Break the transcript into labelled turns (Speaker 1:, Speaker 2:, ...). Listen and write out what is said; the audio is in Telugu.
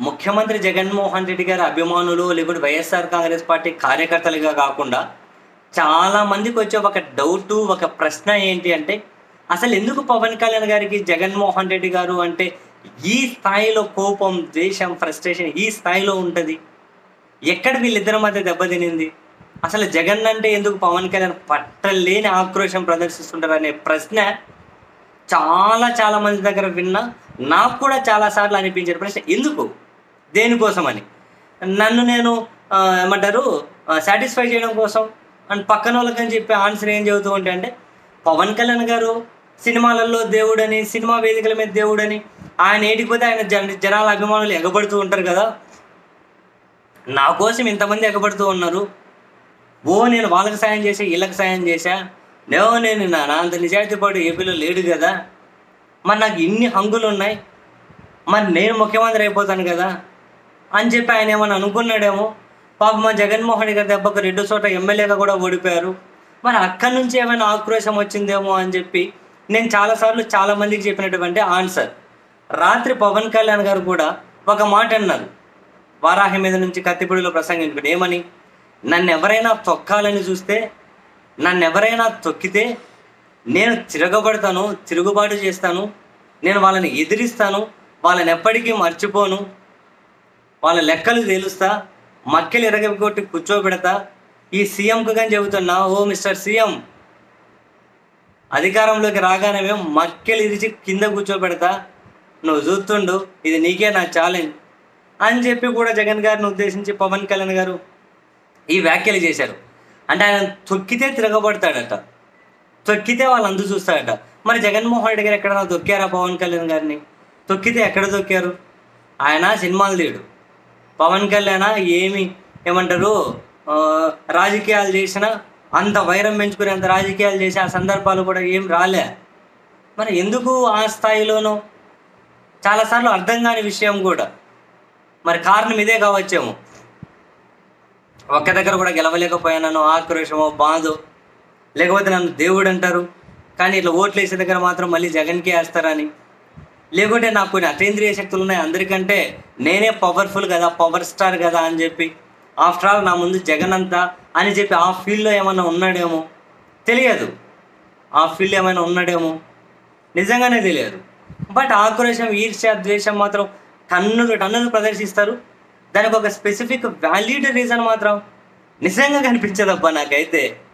Speaker 1: ముఖ్యమంత్రి జగన్మోహన్ రెడ్డి గారి అభిమానులు లేకుంటే వైఎస్ఆర్ కాంగ్రెస్ పార్టీ కార్యకర్తలుగా కాకుండా చాలా మందికి వచ్చే ఒక డౌట్ ఒక ప్రశ్న ఏంటి అంటే అసలు ఎందుకు పవన్ కళ్యాణ్ గారికి జగన్మోహన్ రెడ్డి గారు అంటే ఈ స్థాయిలో కోపం ద్వేషం ఫ్రస్ట్రేషన్ ఈ స్థాయిలో ఉంటుంది ఎక్కడ వీళ్ళిద్దరి మధ్య దెబ్బతినింది అసలు జగన్ అంటే ఎందుకు పవన్ కళ్యాణ్ పట్టలేని ఆక్రోషం ప్రదర్శిస్తుంటారు అనే ప్రశ్న చాలా చాలా మంది దగ్గర విన్నా నాకు కూడా చాలా సార్లు అనిపించిన ప్రశ్న ఎందుకు దేనికోసమని నన్ను నేను ఆ, ఏమంటారు సాటిస్ఫై చేయడం కోసం అండ్ పక్కన వాళ్ళకని చెప్పి ఆన్సర్ ఏం చెబుతూ ఉంటే అంటే పవన్ కళ్యాణ్ గారు సినిమాలలో దేవుడని సినిమా వేదికల మీద దేవుడని ఆయన ఏడిపోతే ఆయన జన జనాల అభిమానులు ఎగబడుతూ ఉంటారు కదా నా కోసం ఇంతమంది ఎగబడుతూ ఉన్నారు ఓ నేను వాళ్ళకి సాయం చేసా వీళ్ళకి సాయం చేశా నో నేను నా నా అంత నిజాయితీ పాటు ఏపీలో లేడు కదా మరి నాకు ఇన్ని హంగులు ఉన్నాయి మరి నేను ముఖ్యమంత్రి అయిపోతాను కదా అని చెప్పి ఆయన ఏమన్నా అనుకున్నాడేమో పాప మా జగన్మోహన్ రెడ్డి గారి దెబ్బకు రెండు చోట్ల ఎమ్మెల్యేగా కూడా ఓడిపోయారు మరి అక్కడి నుంచి ఏమైనా ఆక్రోశం వచ్చిందేమో అని చెప్పి నేను చాలాసార్లు చాలా మందికి చెప్పినటువంటి ఆన్సర్ రాత్రి పవన్ కళ్యాణ్ గారు కూడా ఒక మాట అన్నారు వారాహి మీద నుంచి కత్తిపూడిలో ప్రసంగించుకుని ఏమని నన్ను ఎవరైనా తొక్కాలని చూస్తే నన్ను ఎవరైనా తొక్కితే నేను తిరగబడతాను తిరుగుబాటు చేస్తాను నేను వాళ్ళని ఎదిరిస్తాను వాళ్ళని ఎప్పటికీ మర్చిపోను వాళ్ళ లెక్కలు తేలుస్తా మక్కెలు ఎరగొట్టి కూర్చోబెడతా ఈ సీఎంకు కానీ చెబుతున్నా ఓ మిస్టర్ సీఎం అధికారంలోకి రాగానే మేము మక్కెలు ఇరిచి కింద కూర్చోబెడతా నువ్వు చూస్తుండు ఇది నీకే నా ఛాలెంజ్ అని చెప్పి కూడా జగన్ గారిని ఉద్దేశించి పవన్ కళ్యాణ్ గారు ఈ వ్యాఖ్యలు చేశారు అంటే ఆయన తొక్కితే తిరగబడతాడట తొక్కితే వాళ్ళు అందు చూస్తాడట మరి జగన్మోహన్ రెడ్డి గారు ఎక్కడైనా తొక్కారా పవన్ కళ్యాణ్ గారిని తొక్కితే ఎక్కడ తొక్కారు ఆయన సినిమాలు తీయడు పవన్ కళ్యాణ్ ఏమి ఏమంటారు ఆ, రాజకీయాలు చేసిన అంత వైరం పెంచుకునే అంత రాజకీయాలు చేసి ఆ సందర్భాలు కూడా ఏం రాలే మరి ఎందుకు ఆ స్థాయిలోనూ చాలాసార్లు అర్థం కాని విషయం కూడా మరి కారణం ఇదే కావచ్చేమో ఒక్క దగ్గర కూడా గెలవలేకపోయానో ఆక్రోషమో బాధో లేకపోతే నన్ను దేవుడు అంటారు కానీ ఇట్లా ఓట్లు వేసే దగ్గర మాత్రం మళ్ళీ జగన్కే వేస్తారని లేకుంటే నాకు కొన్ని అతీంద్రియ శక్తులు ఉన్నాయి అందరికంటే నేనే పవర్ఫుల్ కదా పవర్ స్టార్ కదా అని చెప్పి ఆఫ్టర్ ఆల్ నా ముందు జగన్ అంతా అని చెప్పి ఆ ఫీల్డ్లో ఏమన్నా ఉన్నాడేమో తెలియదు ఆ ఫీల్డ్ ఏమైనా ఉన్నాడేమో నిజంగానే తెలియదు బట్ ఆక్రోశం ఈర్ష్య ద్వేషం మాత్రం టన్నులు టన్నులు ప్రదర్శిస్తారు దానికి ఒక స్పెసిఫిక్ వ్యాలిడ్ రీజన్ మాత్రం నిజంగా కనిపించదబ్బా నాకైతే